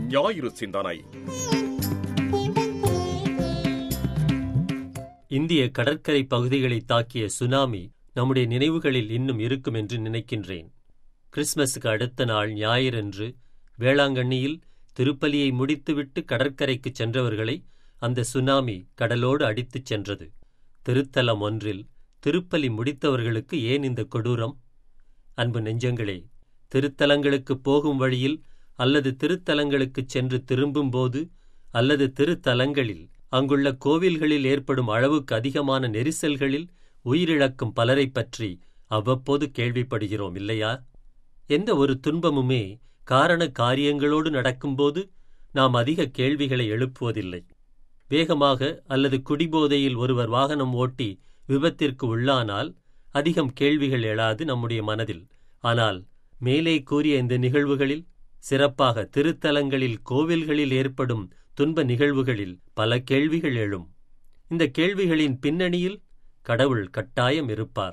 ஞாயிறு சிந்தனை இந்திய கடற்கரை பகுதிகளை தாக்கிய சுனாமி நம்முடைய நினைவுகளில் இன்னும் இருக்கும் என்று நினைக்கின்றேன் கிறிஸ்மஸுக்கு அடுத்த நாள் ஞாயிறன்று வேளாங்கண்ணியில் திருப்பலியை முடித்துவிட்டு கடற்கரைக்கு சென்றவர்களை அந்த சுனாமி கடலோடு அடித்துச் சென்றது திருத்தலம் ஒன்றில் திருப்பலி முடித்தவர்களுக்கு ஏன் இந்த கொடூரம் அன்பு நெஞ்சங்களே திருத்தலங்களுக்கு போகும் வழியில் அல்லது திருத்தலங்களுக்குச் சென்று திரும்பும்போது அல்லது திருத்தலங்களில் அங்குள்ள கோவில்களில் ஏற்படும் அளவுக்கு அதிகமான நெரிசல்களில் உயிரிழக்கும் பலரைப் பற்றி அவ்வப்போது கேள்விப்படுகிறோம் இல்லையா எந்த ஒரு துன்பமுமே காரண காரியங்களோடு நடக்கும்போது நாம் அதிக கேள்விகளை எழுப்புவதில்லை வேகமாக அல்லது குடிபோதையில் ஒருவர் வாகனம் ஓட்டி விபத்திற்கு உள்ளானால் அதிகம் கேள்விகள் எழாது நம்முடைய மனதில் ஆனால் மேலே கூறிய இந்த நிகழ்வுகளில் சிறப்பாக திருத்தலங்களில் கோவில்களில் ஏற்படும் துன்ப நிகழ்வுகளில் பல கேள்விகள் எழும் இந்த கேள்விகளின் பின்னணியில் கடவுள் கட்டாயம் இருப்பார்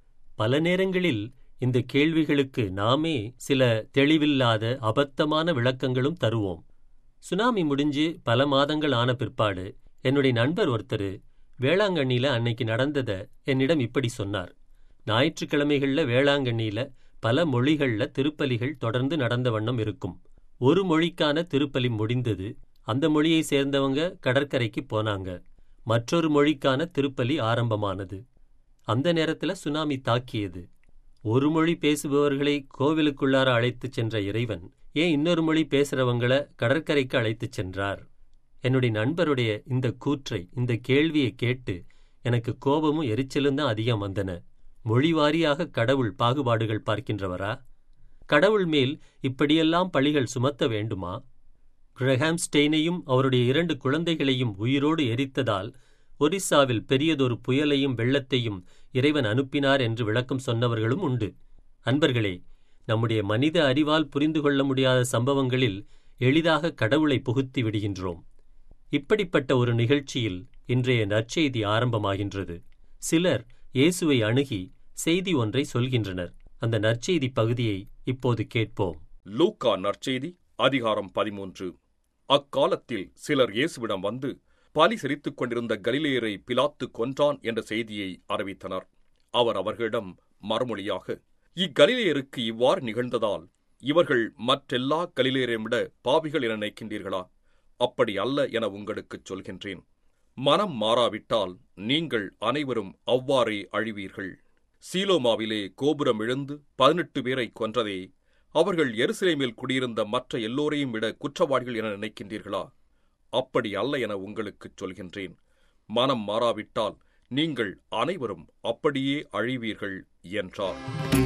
பல நேரங்களில் இந்த கேள்விகளுக்கு நாமே சில தெளிவில்லாத அபத்தமான விளக்கங்களும் தருவோம் சுனாமி முடிஞ்சு பல மாதங்கள் ஆன பிற்பாடு என்னுடைய நண்பர் ஒருத்தர் வேளாங்கண்ணியில அன்னைக்கு நடந்தத என்னிடம் இப்படி சொன்னார் ஞாயிற்றுக்கிழமைகள்ல வேளாங்கண்ணியில பல மொழிகள்ல திருப்பலிகள் தொடர்ந்து நடந்த வண்ணம் இருக்கும் ஒரு மொழிக்கான திருப்பலி முடிந்தது அந்த மொழியை சேர்ந்தவங்க கடற்கரைக்கு போனாங்க மற்றொரு மொழிக்கான திருப்பலி ஆரம்பமானது அந்த நேரத்துல சுனாமி தாக்கியது ஒரு மொழி பேசுபவர்களை கோவிலுக்குள்ளார அழைத்துச் சென்ற இறைவன் ஏன் இன்னொரு மொழி பேசுறவங்கள கடற்கரைக்கு அழைத்துச் சென்றார் என்னுடைய நண்பருடைய இந்த கூற்றை இந்த கேள்வியை கேட்டு எனக்கு கோபமும் எரிச்சலும் தான் அதிகம் வந்தன மொழி வாரியாக கடவுள் பாகுபாடுகள் பார்க்கின்றவரா கடவுள் மேல் இப்படியெல்லாம் பழிகள் சுமத்த வேண்டுமா கிரஹாம் ஸ்டெயினையும் அவருடைய இரண்டு குழந்தைகளையும் உயிரோடு எரித்ததால் ஒரிஸ்ஸாவில் பெரியதொரு புயலையும் வெள்ளத்தையும் இறைவன் அனுப்பினார் என்று விளக்கம் சொன்னவர்களும் உண்டு அன்பர்களே நம்முடைய மனித அறிவால் புரிந்து கொள்ள முடியாத சம்பவங்களில் எளிதாக கடவுளை புகுத்தி விடுகின்றோம் இப்படிப்பட்ட ஒரு நிகழ்ச்சியில் இன்றைய நற்செய்தி ஆரம்பமாகின்றது சிலர் இயேசுவை அணுகி செய்தி ஒன்றை சொல்கின்றனர் அந்த நற்செய்தி பகுதியை இப்போது கேட்போம் லூக்கா நற்செய்தி அதிகாரம் பதிமூன்று அக்காலத்தில் சிலர் இயேசுவிடம் வந்து பலி செலுத்திக் கொண்டிருந்த கலிலேயரை பிலாத்து கொன்றான் என்ற செய்தியை அறிவித்தனர் அவர் அவர்களிடம் மறுமொழியாக இக்கலிலேயருக்கு இவ்வாறு நிகழ்ந்ததால் இவர்கள் மற்றெல்லா கலிலேயரையும் விட பாவிகள் என நினைக்கின்றீர்களா அப்படி அல்ல என உங்களுக்குச் சொல்கின்றேன் மனம் மாறாவிட்டால் நீங்கள் அனைவரும் அவ்வாறே அழிவீர்கள் சீலோமாவிலே கோபுரம் இழந்து பதினெட்டு பேரை கொன்றதே அவர்கள் எருசலேமில் குடியிருந்த மற்ற எல்லோரையும் விட குற்றவாளிகள் என நினைக்கின்றீர்களா அப்படி அல்ல என உங்களுக்குச் சொல்கின்றேன் மனம் மாறாவிட்டால் நீங்கள் அனைவரும் அப்படியே அழிவீர்கள் என்றார்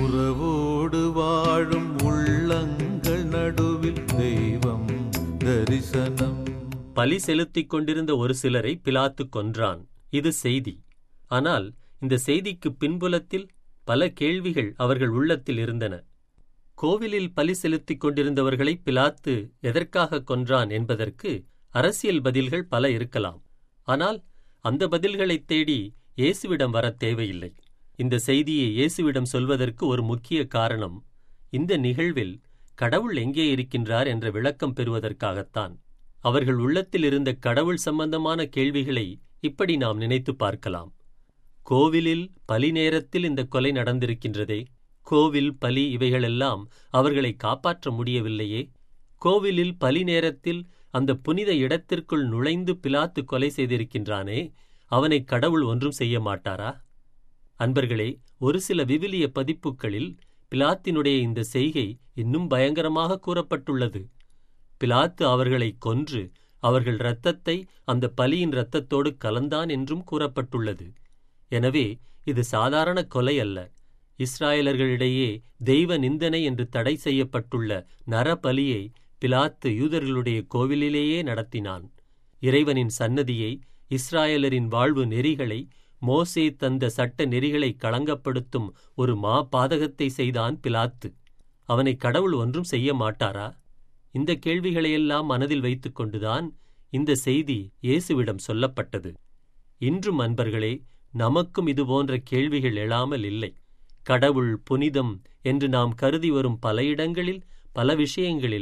உறவோடு வாழும் உள்ளங்கள் நடுவில் தெய்வம் தரிசனம் பலி செலுத்திக் கொண்டிருந்த ஒரு சிலரை பிலாத்து கொன்றான் இது செய்தி ஆனால் இந்த செய்திக்கு பின்புலத்தில் பல கேள்விகள் அவர்கள் உள்ளத்தில் இருந்தன கோவிலில் பலி செலுத்திக் கொண்டிருந்தவர்களை பிலாத்து எதற்காக கொன்றான் என்பதற்கு அரசியல் பதில்கள் பல இருக்கலாம் ஆனால் அந்த பதில்களைத் தேடி இயேசுவிடம் வரத் தேவையில்லை இந்த செய்தியை இயேசுவிடம் சொல்வதற்கு ஒரு முக்கிய காரணம் இந்த நிகழ்வில் கடவுள் எங்கே இருக்கின்றார் என்ற விளக்கம் பெறுவதற்காகத்தான் அவர்கள் உள்ளத்தில் இருந்த கடவுள் சம்பந்தமான கேள்விகளை இப்படி நாம் நினைத்து பார்க்கலாம் கோவிலில் பலி நேரத்தில் இந்த கொலை நடந்திருக்கின்றதே கோவில் பலி இவைகளெல்லாம் அவர்களை காப்பாற்ற முடியவில்லையே கோவிலில் பலி நேரத்தில் அந்த புனித இடத்திற்குள் நுழைந்து பிலாத்து கொலை செய்திருக்கின்றானே அவனை கடவுள் ஒன்றும் செய்ய மாட்டாரா அன்பர்களே ஒரு சில விவிலிய பதிப்புகளில் பிலாத்தினுடைய இந்த செய்கை இன்னும் பயங்கரமாக கூறப்பட்டுள்ளது பிலாத்து அவர்களை கொன்று அவர்கள் இரத்தத்தை அந்த பலியின் இரத்தத்தோடு கலந்தான் என்றும் கூறப்பட்டுள்ளது எனவே இது சாதாரண கொலை அல்ல இஸ்ராயலர்களிடையே தெய்வ நிந்தனை என்று தடை செய்யப்பட்டுள்ள நரபலியை பிலாத்து யூதர்களுடைய கோவிலிலேயே நடத்தினான் இறைவனின் சன்னதியை இஸ்ராயலரின் வாழ்வு நெறிகளை மோசே தந்த சட்ட நெறிகளை களங்கப்படுத்தும் ஒரு மா பாதகத்தை செய்தான் பிலாத்து அவனை கடவுள் ஒன்றும் செய்ய மாட்டாரா இந்த கேள்விகளையெல்லாம் மனதில் வைத்துக் கொண்டுதான் இந்த செய்தி இயேசுவிடம் சொல்லப்பட்டது இன்றும் அன்பர்களே நமக்கும் இதுபோன்ற கேள்விகள் எழாமல் இல்லை கடவுள் புனிதம் என்று நாம் கருதி வரும் பல இடங்களில் பல விஷயங்களில்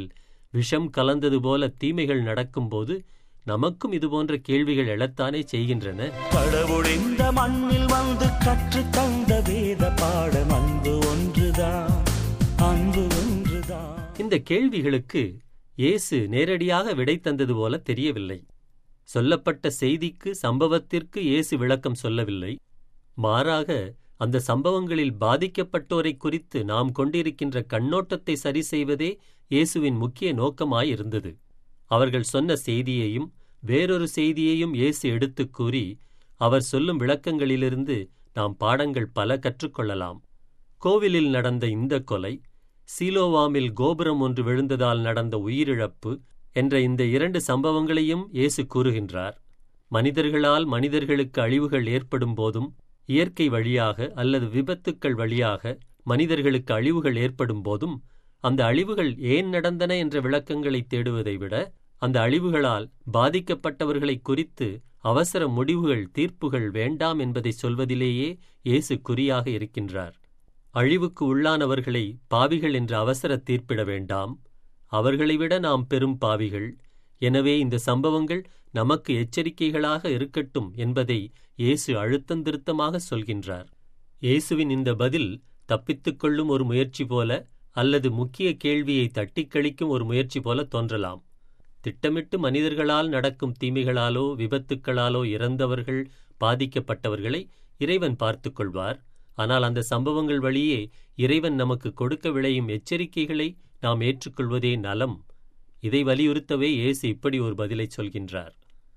விஷம் கலந்தது போல தீமைகள் நடக்கும்போது நமக்கும் இதுபோன்ற கேள்விகள் எழத்தானே செய்கின்றன கடவுள் இந்த மண்ணில் வந்து கற்று தந்த வேத பாடம் அன்பு ஒன்றுதான் அன்பு ஒன்றுதான் இந்த கேள்விகளுக்கு இயேசு நேரடியாக விடை தந்தது போல தெரியவில்லை சொல்லப்பட்ட செய்திக்கு சம்பவத்திற்கு இயேசு விளக்கம் சொல்லவில்லை மாறாக அந்த சம்பவங்களில் பாதிக்கப்பட்டோரை குறித்து நாம் கொண்டிருக்கின்ற கண்ணோட்டத்தை சரி செய்வதே இயேசுவின் முக்கிய நோக்கமாயிருந்தது அவர்கள் சொன்ன செய்தியையும் வேறொரு செய்தியையும் இயேசு எடுத்துக் கூறி அவர் சொல்லும் விளக்கங்களிலிருந்து நாம் பாடங்கள் பல கற்றுக்கொள்ளலாம் கோவிலில் நடந்த இந்த கொலை சீலோவாமில் கோபுரம் ஒன்று விழுந்ததால் நடந்த உயிரிழப்பு என்ற இந்த இரண்டு சம்பவங்களையும் இயேசு கூறுகின்றார் மனிதர்களால் மனிதர்களுக்கு அழிவுகள் ஏற்படும் போதும் இயற்கை வழியாக அல்லது விபத்துக்கள் வழியாக மனிதர்களுக்கு அழிவுகள் ஏற்படும் போதும் அந்த அழிவுகள் ஏன் நடந்தன என்ற விளக்கங்களை தேடுவதை விட அந்த அழிவுகளால் பாதிக்கப்பட்டவர்களை குறித்து அவசர முடிவுகள் தீர்ப்புகள் வேண்டாம் என்பதை சொல்வதிலேயே இயேசு குறியாக இருக்கின்றார் அழிவுக்கு உள்ளானவர்களை பாவிகள் என்று அவசர தீர்ப்பிட வேண்டாம் அவர்களை விட நாம் பெரும் பாவிகள் எனவே இந்த சம்பவங்கள் நமக்கு எச்சரிக்கைகளாக இருக்கட்டும் என்பதை இயேசு அழுத்தந்திருத்தமாக சொல்கின்றார் இயேசுவின் இந்த பதில் தப்பித்துக் கொள்ளும் ஒரு முயற்சி போல அல்லது முக்கிய கேள்வியை தட்டிக் கழிக்கும் ஒரு முயற்சி போல தோன்றலாம் திட்டமிட்டு மனிதர்களால் நடக்கும் தீமைகளாலோ விபத்துக்களாலோ இறந்தவர்கள் பாதிக்கப்பட்டவர்களை இறைவன் பார்த்துக் கொள்வார் ஆனால் அந்த சம்பவங்கள் வழியே இறைவன் நமக்கு கொடுக்க விளையும் எச்சரிக்கைகளை நாம் ஏற்றுக்கொள்வதே நலம் இதை வலியுறுத்தவே இயேசு இப்படி ஒரு பதிலை சொல்கின்றார்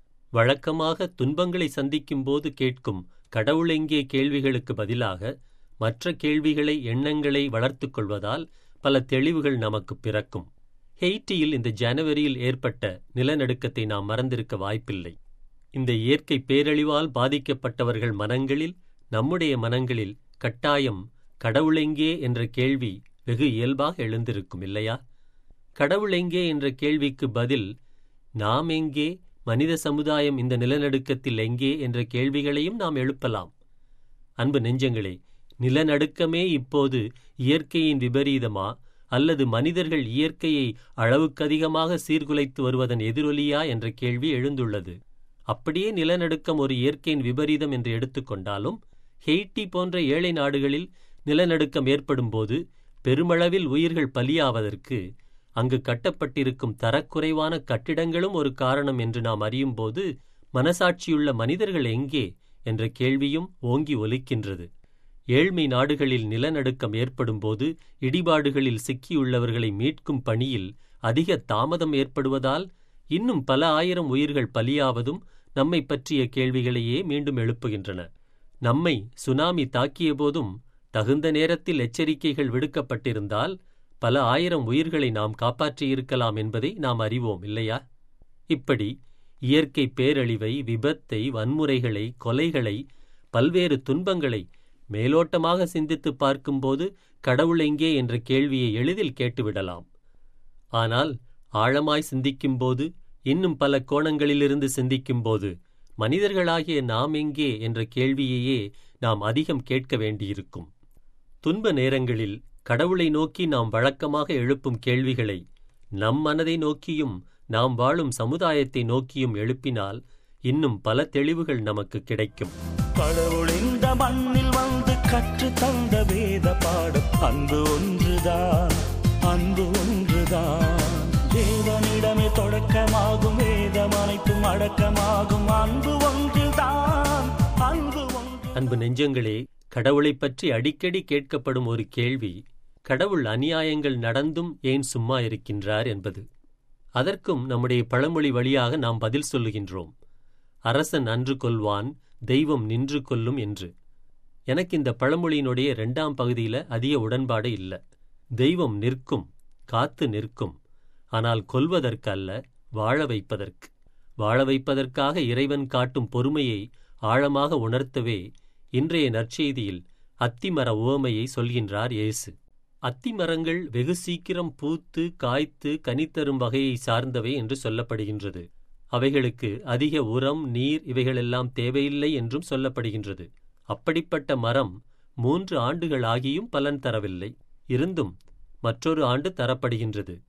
வழக்கமாக துன்பங்களை சந்திக்கும் போது கேட்கும் கடவுள் எங்கே கேள்விகளுக்கு பதிலாக மற்ற கேள்விகளை எண்ணங்களை வளர்த்துக் கொள்வதால் பல தெளிவுகள் நமக்கு பிறக்கும் ஹெய்ட்டியில் இந்த ஜனவரியில் ஏற்பட்ட நிலநடுக்கத்தை நாம் மறந்திருக்க வாய்ப்பில்லை இந்த இயற்கை பேரழிவால் பாதிக்கப்பட்டவர்கள் மனங்களில் நம்முடைய மனங்களில் கட்டாயம் கடவுள் எங்கே என்ற கேள்வி வெகு இயல்பாக எழுந்திருக்கும் இல்லையா கடவுள் எங்கே என்ற கேள்விக்கு பதில் நாம் எங்கே மனித சமுதாயம் இந்த நிலநடுக்கத்தில் எங்கே என்ற கேள்விகளையும் நாம் எழுப்பலாம் அன்பு நெஞ்சங்களே நிலநடுக்கமே இப்போது இயற்கையின் விபரீதமா அல்லது மனிதர்கள் இயற்கையை அளவுக்கதிகமாக சீர்குலைத்து வருவதன் எதிரொலியா என்ற கேள்வி எழுந்துள்ளது அப்படியே நிலநடுக்கம் ஒரு இயற்கையின் விபரீதம் என்று எடுத்துக்கொண்டாலும் ஹெய்ட்டி போன்ற ஏழை நாடுகளில் நிலநடுக்கம் ஏற்படும்போது பெருமளவில் உயிர்கள் பலியாவதற்கு அங்கு கட்டப்பட்டிருக்கும் தரக்குறைவான கட்டிடங்களும் ஒரு காரணம் என்று நாம் அறியும்போது மனசாட்சியுள்ள மனிதர்கள் எங்கே என்ற கேள்வியும் ஓங்கி ஒலிக்கின்றது ஏழ்மை நாடுகளில் நிலநடுக்கம் ஏற்படும்போது இடிபாடுகளில் சிக்கியுள்ளவர்களை மீட்கும் பணியில் அதிக தாமதம் ஏற்படுவதால் இன்னும் பல ஆயிரம் உயிர்கள் பலியாவதும் நம்மை பற்றிய கேள்விகளையே மீண்டும் எழுப்புகின்றன நம்மை சுனாமி தாக்கிய போதும் தகுந்த நேரத்தில் எச்சரிக்கைகள் விடுக்கப்பட்டிருந்தால் பல ஆயிரம் உயிர்களை நாம் காப்பாற்றியிருக்கலாம் என்பதை நாம் அறிவோம் இல்லையா இப்படி இயற்கை பேரழிவை விபத்தை வன்முறைகளை கொலைகளை பல்வேறு துன்பங்களை மேலோட்டமாக சிந்தித்து பார்க்கும்போது கடவுள் எங்கே என்ற கேள்வியை எளிதில் கேட்டுவிடலாம் ஆனால் ஆழமாய் சிந்திக்கும்போது இன்னும் பல கோணங்களிலிருந்து சிந்திக்கும்போது மனிதர்களாகிய நாம் எங்கே என்ற கேள்வியையே நாம் அதிகம் கேட்க வேண்டியிருக்கும் துன்ப நேரங்களில் கடவுளை நோக்கி நாம் வழக்கமாக எழுப்பும் கேள்விகளை நம் மனதை நோக்கியும் நாம் வாழும் சமுதாயத்தை நோக்கியும் எழுப்பினால் இன்னும் பல தெளிவுகள் நமக்கு கிடைக்கும் கடவுள் இந்த மண்ணில் வந்து கற்று தந்த வேத பாடம் அன்பு ஒன்றுதான் அன்பு ஒன்றுதான் தேவனிடமே தொடக்கமாகும் வேதம் அனைத்தும் அடக்கமாகும் அன்பு ஒன்றுதான் அன்பு ஒன்று அன்பு நெஞ்சங்களே கடவுளைப் பற்றி அடிக்கடி கேட்கப்படும் ஒரு கேள்வி கடவுள் அநியாயங்கள் நடந்தும் ஏன் சும்மா இருக்கின்றார் என்பது அதற்கும் நம்முடைய பழமொழி வழியாக நாம் பதில் சொல்லுகின்றோம் அரசன் அன்று கொல்வான் தெய்வம் நின்று கொல்லும் என்று எனக்கு இந்த பழமொழியினுடைய இரண்டாம் பகுதியில அதிக உடன்பாடு இல்ல தெய்வம் நிற்கும் காத்து நிற்கும் ஆனால் கொல்வதற்கு அல்ல வாழ வைப்பதற்கு வாழ வைப்பதற்காக இறைவன் காட்டும் பொறுமையை ஆழமாக உணர்த்தவே இன்றைய நற்செய்தியில் அத்திமர உவமையை சொல்கின்றார் இயேசு அத்திமரங்கள் வெகு சீக்கிரம் பூத்து காய்த்து கனித்தரும் வகையை சார்ந்தவை என்று சொல்லப்படுகின்றது அவைகளுக்கு அதிக உரம் நீர் இவைகளெல்லாம் தேவையில்லை என்றும் சொல்லப்படுகின்றது அப்படிப்பட்ட மரம் மூன்று ஆண்டுகள் ஆகியும் பலன் தரவில்லை இருந்தும் மற்றொரு ஆண்டு தரப்படுகின்றது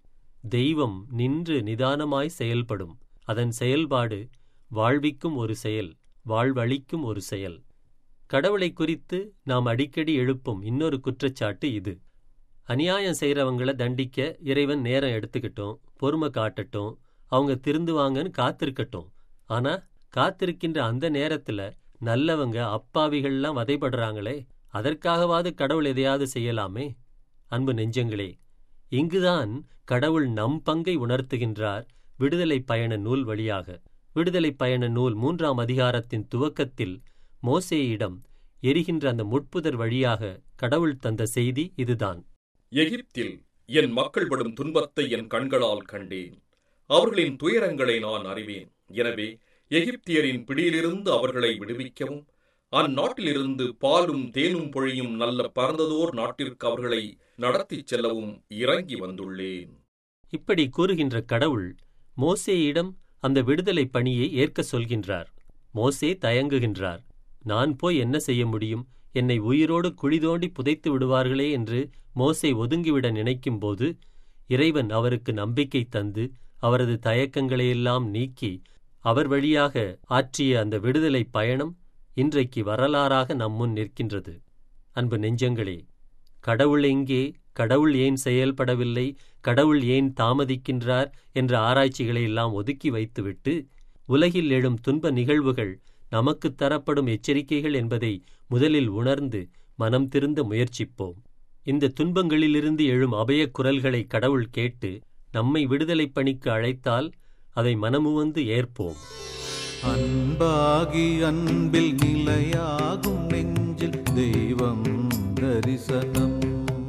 தெய்வம் நின்று நிதானமாய் செயல்படும் அதன் செயல்பாடு வாழ்விக்கும் ஒரு செயல் வாழ்வழிக்கும் ஒரு செயல் கடவுளை குறித்து நாம் அடிக்கடி எழுப்பும் இன்னொரு குற்றச்சாட்டு இது அநியாயம் செய்கிறவங்கள தண்டிக்க இறைவன் நேரம் எடுத்துக்கிட்டோம் பொறுமை காட்டட்டும் அவங்க திருந்துவாங்கன்னு காத்திருக்கட்டும் ஆனா காத்திருக்கின்ற அந்த நேரத்துல நல்லவங்க அப்பாவிகள்லாம் வதைபடுறாங்களே அதற்காகவாது கடவுள் எதையாவது செய்யலாமே அன்பு நெஞ்சங்களே இங்குதான் கடவுள் நம் பங்கை உணர்த்துகின்றார் விடுதலை பயண நூல் வழியாக விடுதலை பயண நூல் மூன்றாம் அதிகாரத்தின் துவக்கத்தில் மோசேயிடம் எரிகின்ற அந்த முட்புதர் வழியாக கடவுள் தந்த செய்தி இதுதான் எகிப்தில் என் மக்கள் படும் துன்பத்தை என் கண்களால் கண்டேன் அவர்களின் துயரங்களை நான் அறிவேன் எனவே எகிப்தியரின் பிடியிலிருந்து அவர்களை விடுவிக்கவும் அந்நாட்டிலிருந்து பாலும் தேனும் பொழியும் நல்ல பரந்ததோர் நாட்டிற்கு அவர்களை நடத்திச் செல்லவும் இறங்கி வந்துள்ளேன் இப்படி கூறுகின்ற கடவுள் மோசேயிடம் அந்த விடுதலை பணியை ஏற்க சொல்கின்றார் மோசே தயங்குகின்றார் நான் போய் என்ன செய்ய முடியும் என்னை உயிரோடு குழி தோண்டி புதைத்து விடுவார்களே என்று மோசே ஒதுங்கிவிட நினைக்கும்போது இறைவன் அவருக்கு நம்பிக்கை தந்து அவரது தயக்கங்களையெல்லாம் நீக்கி அவர் வழியாக ஆற்றிய அந்த விடுதலை பயணம் இன்றைக்கு வரலாறாக நம் முன் நிற்கின்றது அன்பு நெஞ்சங்களே கடவுள் எங்கே கடவுள் ஏன் செயல்படவில்லை கடவுள் ஏன் தாமதிக்கின்றார் என்ற ஆராய்ச்சிகளை எல்லாம் ஒதுக்கி வைத்துவிட்டு உலகில் எழும் துன்ப நிகழ்வுகள் நமக்குத் தரப்படும் எச்சரிக்கைகள் என்பதை முதலில் உணர்ந்து மனம் திருந்த முயற்சிப்போம் இந்த துன்பங்களிலிருந்து எழும் அபயக் குரல்களை கடவுள் கேட்டு நம்மை விடுதலைப் பணிக்கு அழைத்தால் அதை மனமுவந்து ஏற்போம் அன்பாகி அன்பில் நிலையாகும் நெஞ்சில் தெய்வம் தரிசனம்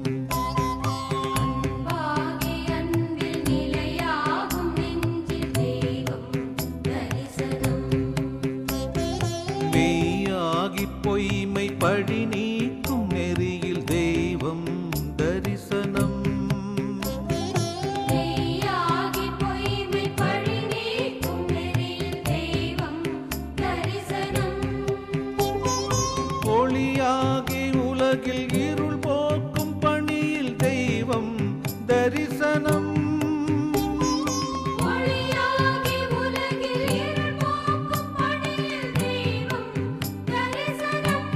அன்பாகி அன்பில் நிலையாகும் நெஞ்சில் தெய்வம் தரிசனம் மெய்யாகி பொய்மை பழி நீக்கும் நெறியில் தெய்வம் தரிசனம் மெய்யாகி பொய்மை பழி நீக்கும் நெறியில் தெய்வம் தரிசனம் ஒளியாகி உலகில் இருள் போக்கும் பணியில் தெய்வம் தரிசனம் ஒளியாகி உலகில் இருள் போக்கும் பணியில் தெய்வம் தரிசனம்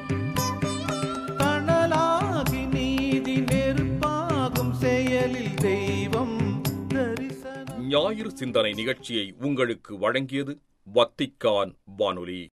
தணலாகி நீதி நெருப்பாகும் செயலில் தெய்வம் தரிசனம் ஞாயிறு சிந்தனை நிகழ்ச்சியை உங்களுக்கு வழங்கியது வத்திக்கான் வானொலி